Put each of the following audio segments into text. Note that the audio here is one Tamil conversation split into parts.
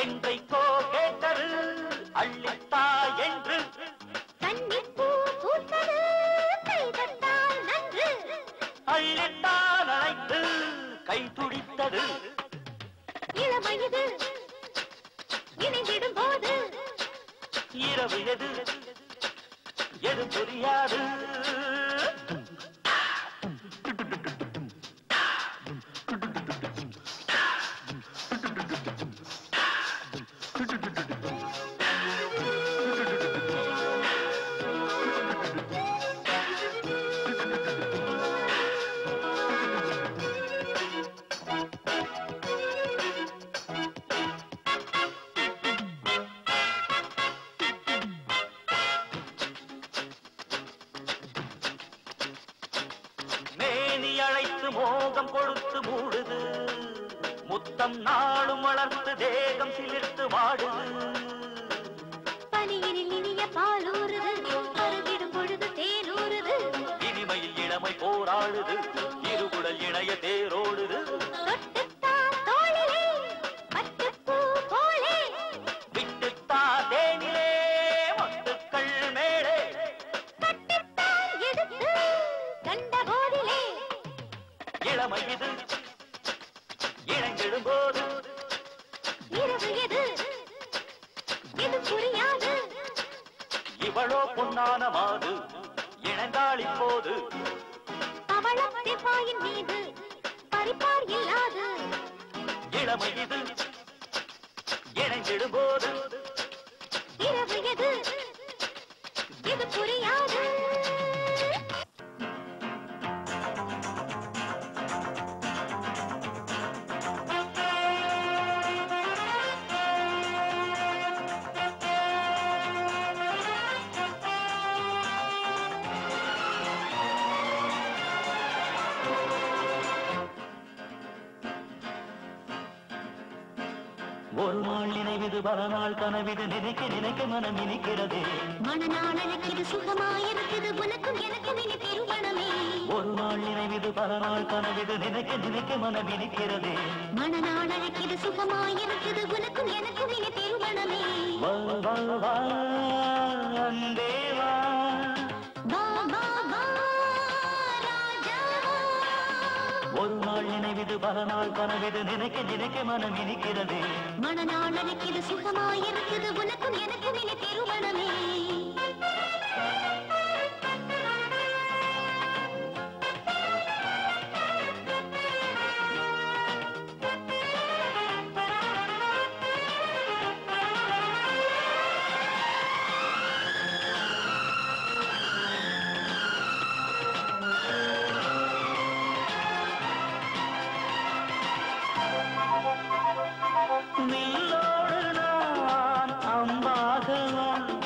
என்றைக்கோ கேட்டது அள்ளித்தா என்று கன்னிப்பூ பூத்தது கைதட்டால் நன்று அள்ளித்தா நனைத்து கை துடித்தது இளமையது இணைந்திடும் போது இரவு எது எது புரியாது மேனி அழைத்து மோகம் கொடுத்து மூடுது முத்தம் நாளும் வளர்த்து தேகம் சிலிர்த்து வாடுது பனியினில் இனிய பாலூறுது பருகிடும் பொழுது தேனூறுது இனிமையில் இளமை போராடுது இருகுடல் இணைய தேரோடுது தொட்டுத்தான் தோளிலே பட்டுப்பூ போலே விட்டுத்தா தேனிலே மொட்டுக்கள் மேலே கட்டித்தான் எடுத்து கண்ட போதிலே இளமை இது இணைந்திடும் போது இரவு எது இது புரியாது இவளோ பொன்னான மாது இணைந்தாள் இப்போது பவளத்தின் பாயின் மீது பறிப்பார் இல்லாது இளமை இது இணைந்திடும் போது இரவு எது இது புரியாது ஒரு நாள் நினைவிது பல நாள் கனவிது நினைக்க நினைக்க மனம் இனிக்கிறதே மனநாளனுக்கு சுகமாயிருக்குது உனக்கும் எனக்கும் இனி திருமணமே ஒரு நாள் நினைவிது பல நாள் கனவிது நினைக்க நினைக்க மனம் இனிக்கிறதே மனநாளனுக்கு சுகமாயிருக்குது உனக்கும் எனக்கும் இனி திருமணமே வா வா வா அன்பே வா வா வா வா ராஜா ஒரு நாள் நினைவிது பல நாள் கனவிது நினைக்க நினைக்க மனம் இனிக்கிறதே மனநாளனுக்கு சுகமாயிருக்குது உனக்கும் எனக்கும் இனி திருமணமே நில்லோடு நான் அம்பாகவா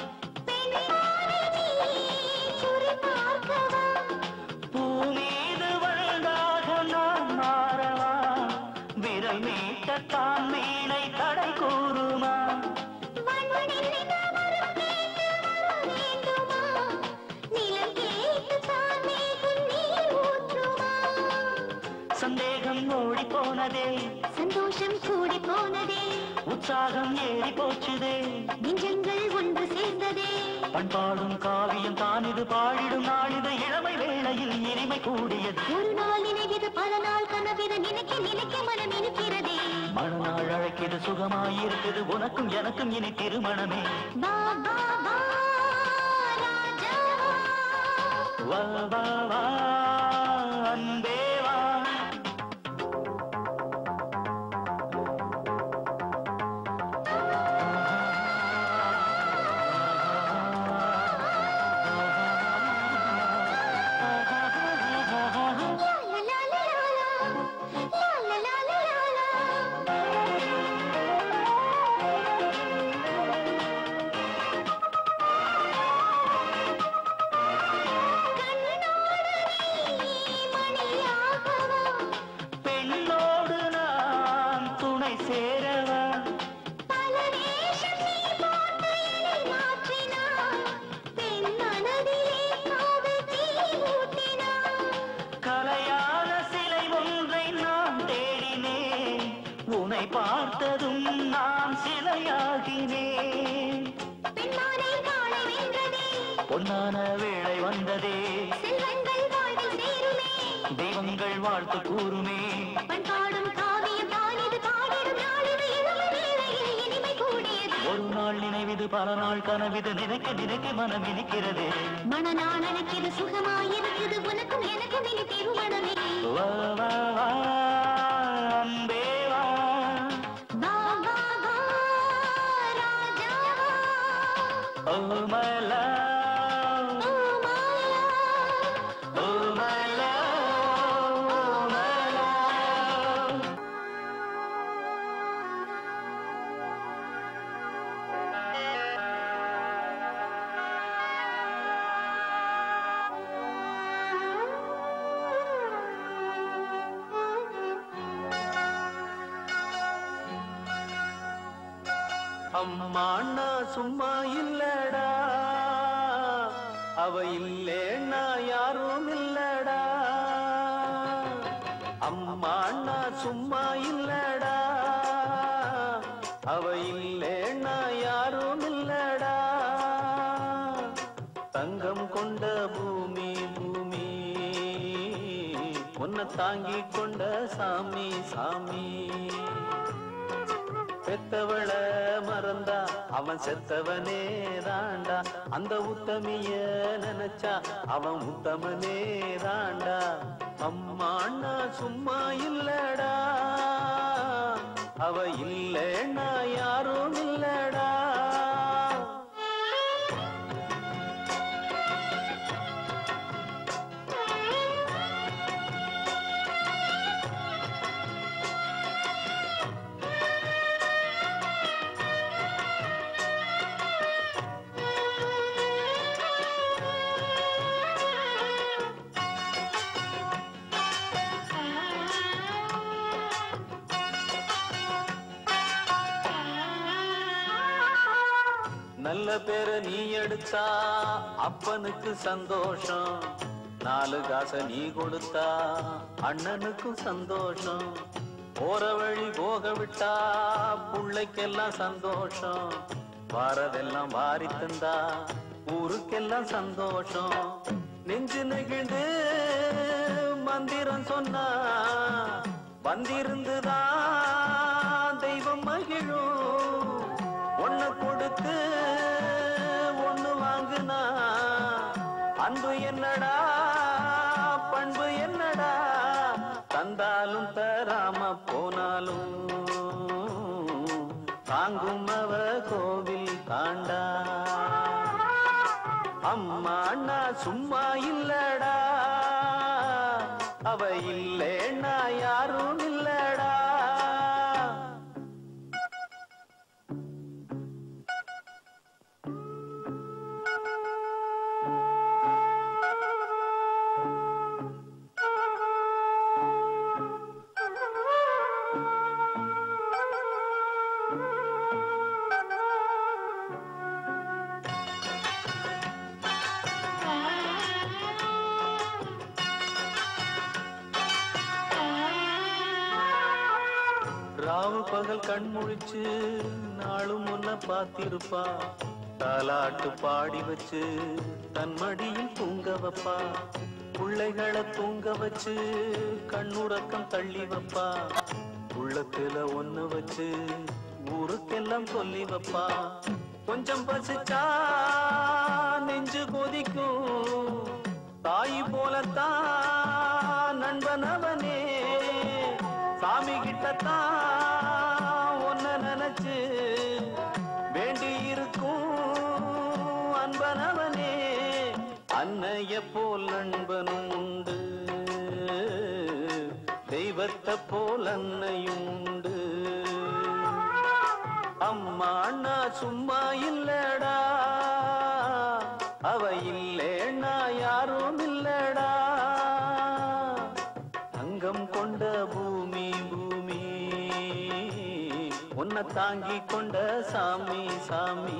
பூமீது வந்தாக நான் மாறவா விரல் மீட்டத்தான் மீனை தடை கூறுமா சந்தேகம் ஓடி போனதே சந்தோஷம் கூடி போனதே உற்சாகம் ஏறி போச்சுதே நெஞ்சங்கள் ஒன்று சேர்ந்ததே பண்பாடும் காவியம் தான் இது பாடிடும் நாளிது இளமை வேளையில் இனிமை கூடியது ஒரு நாள் நினைவிது பல நாள் கனவிது நினைக்க நினைக்க மனம் இருக்கிறதே மறுநாள் அழைக்கிது சுகமாயிருக்குது உனக்கும் எனக்கும் இனி திருமணமே வா வா வா ராஜா வா வா வா அன்பே வா லா லா லா லா லா லா லா லா லா கண்ணோடு நீ மணியாகவா பெண்ணோடு நான் துணை சேரவா பல வேஷம் நீ போட்டு என்னை மாற்றினாய் பெண் மனதிலே காதல் தீ ஊட்டினாய் கலையான சிலை ஒன்றை நான் தேடினேன் உனை உன்னை பார்த்ததும் நான் சிலையாகினேன் பெண்மானை காணை வென்றதே பொன்னான வேளை வந்ததே செல்வங்கள் வாழ்வில் சேருமே தெய்வங்கள் வாழ்த்து கூறுமே பண்பாடும் காவியம் தானிது பாடிடும் நாளிது இளமை வேளையில் இனிமை கூடியது ஒரு நாள் நினைவிது பல நாள் கனவிது நினைக்க நினைக்க மனம் இனிக்கிறது மனநாள் அழைக்கிறது சுகமாயிருக்குது உனக்கும் எனக்கும் இனி திருமணமே வா, வா, வா, அன்பே வா. வா வா வா ராஜா Oh, my love. O Maya Oh, my love. Oh, my love. அம்மா அண்ணா சும்மா இல்லடா அவ இல்லேன்னா யாரும் இல்லடா அம்மா அண்ணா சும்மா இல்லடா அவ இல்லேன்னா யாரும் இல்லடா தங்கம் கொண்ட பூமி பூமி உன்னை தாங்கி கொண்ட சாமி சாமி பெத்தவள மறந்தா அவன் செத்தவனே தாண்டா அந்த உத்தமிய நினைச்சா அவன் உத்தமனே தாண்டா அம்மா அண்ணா சும்மா இல்லடா அவ இல்லைன்னா யாரும் இல்லடா நல்ல பேர நீ எடுத்தா அப்பனுக்கு சந்தோஷம் நாலு காச நீ கொடுத்தா அண்ணனுக்கும் சந்தோஷம் போற வழி போக விட்டா புள்ளைக்கெல்லாம் சந்தோஷம் வாரதெல்லாம் வாரி தந்தா ஊருக்கெல்லாம் சந்தோஷம் நெஞ்சு நெகிழ்ந்து மந்திரம் சொன்னா வந்திருந்துதான் தெய்வம் மகிழும் ஒண்ணு கொடுத்து ஒண்ணு வாங்குனா அன்பு என்னடா பண்பு என்னடா தந்தாலும் தராம போனாலும் தாங்கும் அவ கோவில் தாண்டா அம்மா அண்ணா சும்மா இல்லடா அவ இல்லேன்னா யாரும் இல்லடா ராவு பகல் கண் முழிச்சு நாளும் முன்ன பார்த்திருப்பா தாலாட்டு பாடி வச்சு தன் மடியில் தூங்க வைப்பா பிள்ளைகளை தூங்க வச்சு கண்ணுறக்கம் தள்ளி வைப்பா உள்ளத்துல ஒண்ணு வச்சு ஊருக்கெல்லாம் சொல்லி வைப்பா கொஞ்சம் பசிச்சா நெஞ்சு கொதிக்கும் தாய் போலத்தான் நண்பன் அவனே சாமி கிட்டத்தான் ஒன்ன நினைச்சு வேண்டி இருக்கும் அன்பனவனே அன்னைய போல் நண்பனும் உண்டு தெய்வத்தை போல் அன்னையும் உண்டு அம்மா அண்ணா சும்மா இல்லடா அவ இல்லேன்னா யாரும் இல்லடா தங்கம் கொண்ட பூமி பூமி உன்னை தாங்கி கொண்ட சாமி சாமி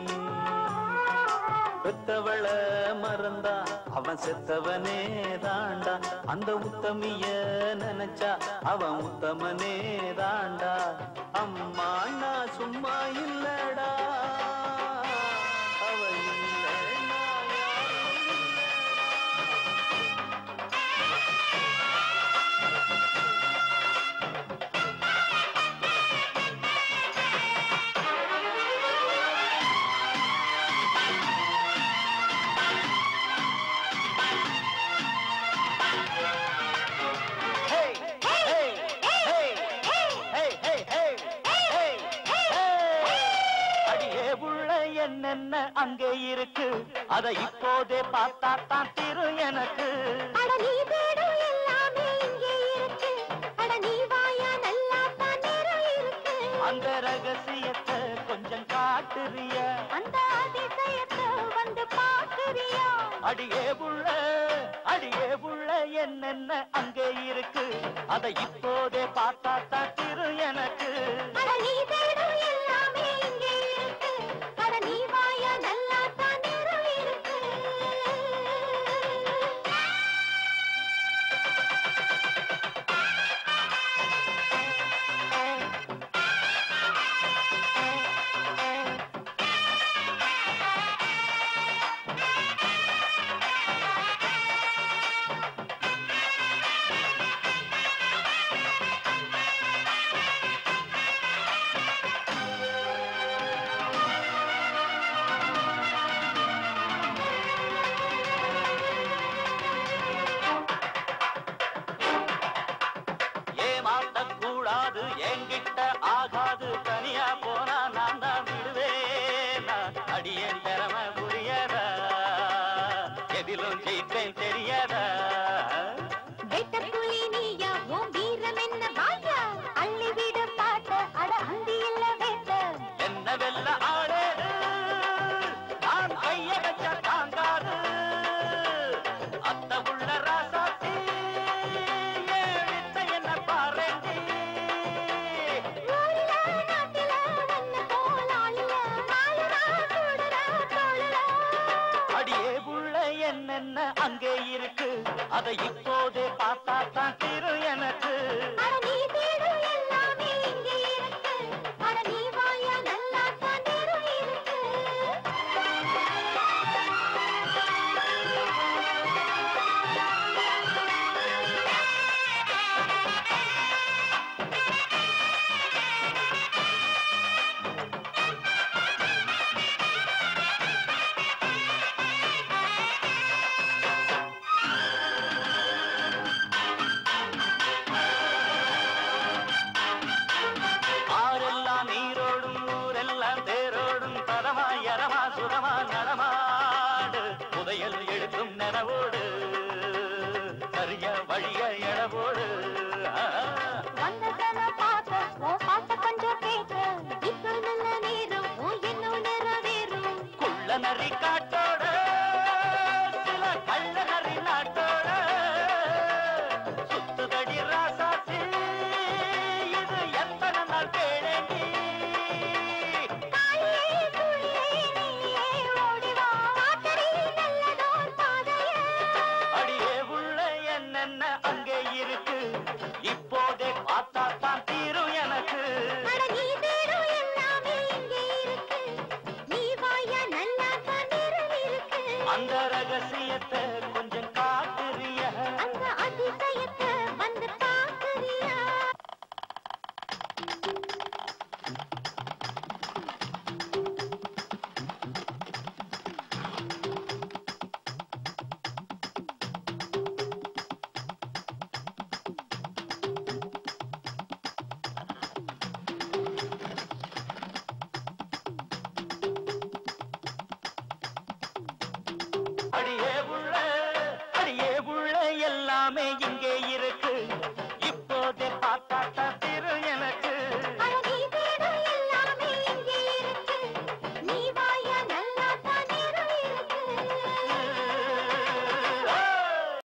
பெத்தவள மறந்தா அவன் செத்தவனே தாண்டா அந்த உத்தமிய நினைச்சா அவன் உத்தமனே தாண்டா என்னென்ன அங்கே இருக்கு அத இப்போதே பார்த்தா தான் திரு எனக்கு அட நீ தேடும் எல்லாமே இங்கே இருக்கு அட நீ வாயா நல்லா தான் நேரம் இருக்கு அந்த ரகசியத்தை கொஞ்சம் காட்டுறிய அந்த அதிசயத்தை வந்து பாக்குறியா அடியே புள்ள அடியே புள்ள என்னென்ன அங்கே இருக்கு அத இப்போதே பார்த்தா தான் திரு எனக்கு அட நீ தேடும் எல்லாமே இங்கே இருக்கு அட நீ வாயா நல்லா தான் நேரம் இருக்கு ஏமாட்டக் கூடாது என்கிட்ட ஆகாது தனியா போனா நான் தான் விடுவேனா அடியேன் திறமை புரியதா எதிலும் ஜெயிப்பேன் தெரியாதா வெட்டப்புலி நீயா உன் வீரம் என்ன வாயா அள்ளி விடு பாட்ட அட அந்தி இல்ல வேட்ட என்ன வெல்ல ஆடேது நான் கைய வச்ச தாங்காது அத்த உள்ள ராசாத்தி ஏழித்த என்ன பாருங்க ஊரில நாட்டில வண்ண போல் ஆளுல நாளுடா கூடுடா தோளுடா அடியே புள்ள என்னென்ன அங்கே இருக்கு அதை இப்போதே பார்த்தா தான் திரு எனக்கு அட நீ தேடும் எல்லாமே இங்கே இருக்கு அட நீ வாயா நல்லா தான் நேரம் இருக்கு ஆரெல்லாம் நீரோடும் ஊரெல்லாம் தேரோடும் பதமா எரமா சுகமா நடமாடு புதையல் எடுக்கும் நனவோடு சரிய வழிய எடவோடு வந்ததன பார்க்க உன் பாட்ட கொஞ்சம் கேட்க இப்போ நல்ல நேரம் உன் என்னும் நிறைவேறும் குள்ள நரி காட்டோட சில கள்ள நரி நாட்டோட சுத்துதடி ராசாத்தி இது எத்தனை நாள் கேளேண்டி தாயே துளியே நீயே ஓடி வா காட்டடி நல்லதோர் பாதையே அடியே உள்ள என்னென்ன அங்கே இருக்கு இப்போதே பார்த்தா தான் தீரும் எனக்கு அட நீ தேடும் எல்லாமே இங்கே இருக்கு நீ வாயா நல்லா தான் நேரம் இருக்கு அந்த ரகசியத்தை கொஞ்சம் காட்டுறிய அந்த அதிசயத்தை வந்து பார்க்கறியா அடியே உள்ள அடியே உள்ள எல்லாமே இங்கே